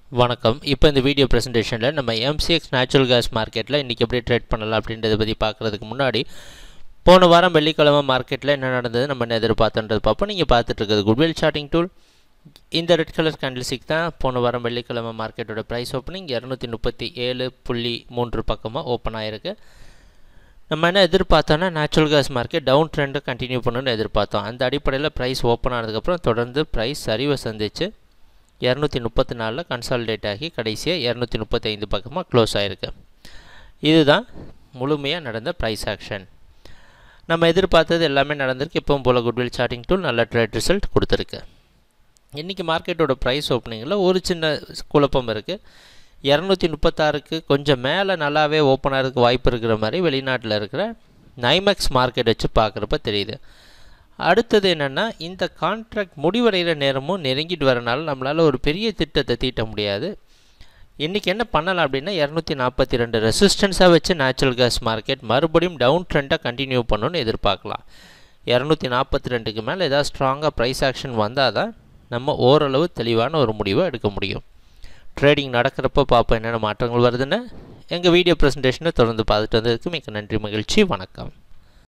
வணக்கம் இப்போ இந்த வீடியோ ப்ரெசன்டேஷனில் நம்ம எம்சிஎக்ஸ் நேச்சுரல் கேஸ் மார்க்கெட்டில் இன்றைக்கி எப்படி ட்ரேட் பண்ணலாம் அப்படின்றத பற்றி பார்க்குறதுக்கு முன்னாடி போன வாரம் வெள்ளிக்கிழமை மார்க்கெட்டில் என்ன நடந்தது நம்ம என்ன எதிர்பார்த்தோன்றது பார்ப்போம் நீங்கள் பார்த்துட்டு இருக்கிறது குட்வில் சார்ட்டிங் டூல் இந்த ரெட் கலர் கேண்டில்ஸ்டிக் தான் போன வாரம் வெள்ளிக்கிழமை மார்க்கெட்டோட ப்ரைஸ் ஓப்பனிங் இரநூத்தி முப்பத்தி ஏழு புள்ளி மூன்று பக்கமாக ஓப்பன் ஆகிருக்கு நம்ம என்ன எதிர்பார்த்தோன்னா நேச்சுரல் கேஸ் மார்க்கெட் டவுன் ட்ரெண்டை கண்டினியூ பண்ணணும்னு எதிர்பார்த்தோம் அந்த அடிப்படையில் ப்ரைஸ் ஓப்பன் ஆனதுக்கப்புறம் தொடர்ந்து ப்ரைஸ் சரிவை சந்திச்சு இரநூத்தி முப்பத்தி நாலில் கன்சாலிடேட் ஆகி கடைசியாக இரநூத்தி முப்பத்தைந்து பக்கமாக க்ளோஸ் ஆகிருக்கு இதுதான் முழுமையாக நடந்த ப்ரைஸ் ஆக்ஷன் நம்ம எதிர்பார்த்தது எல்லாமே நடந்திருக்கு இப்போவும் போல் குட்வில் சார்ட்டிங் டூல் நல்ல ட்ரேட் ரிசல்ட் கொடுத்துருக்கு இன்றைக்கி மார்க்கெட்டோட ப்ரைஸ் ஓப்பனிங்கில் ஒரு சின்ன குழப்பம் இருக்குது இரநூத்தி முப்பத்தாறுக்கு கொஞ்சம் மேலே நல்லாவே ஓப்பன் ஆகிறதுக்கு வாய்ப்பு இருக்கிற மாதிரி வெளிநாட்டில் இருக்கிற நைமேக்ஸ் மார்க்கெட் வச்சு பார்க்குறப்ப தெரியுது அடுத்தது என்னென்னா இந்த கான்ட்ராக்ட் முடிவடைகிற நேரமும் நெருங்கிட்டு வரனால நம்மளால் ஒரு பெரிய திட்டத்தை தீட்ட முடியாது இன்றைக்கி என்ன பண்ணலாம் அப்படின்னா இரநூத்தி நாற்பத்தி ரெண்டு ரெசிஸ்டன்ஸாக வச்சு நேச்சுரல் கேஸ் மார்க்கெட் மறுபடியும் டவுன் ட்ரெண்டாக கண்டினியூ பண்ணணும்னு எதிர்பார்க்கலாம் இரநூத்தி நாற்பத்தி ரெண்டுக்கு மேலே ஏதாவது ஸ்ட்ராங்காக ப்ரைஸ் ஆக்ஷன் வந்தால் தான் நம்ம ஓரளவு தெளிவான ஒரு முடிவை எடுக்க முடியும் ட்ரேடிங் நடக்கிறப்ப பார்ப்போம் என்னென்ன மாற்றங்கள் வருதுன்னு எங்கள் வீடியோ ப்ரெசன்டேஷனை தொடர்ந்து பார்த்துட்டு வந்ததுக்கு மிக நன்றி மகிழ்ச்சி வணக்கம்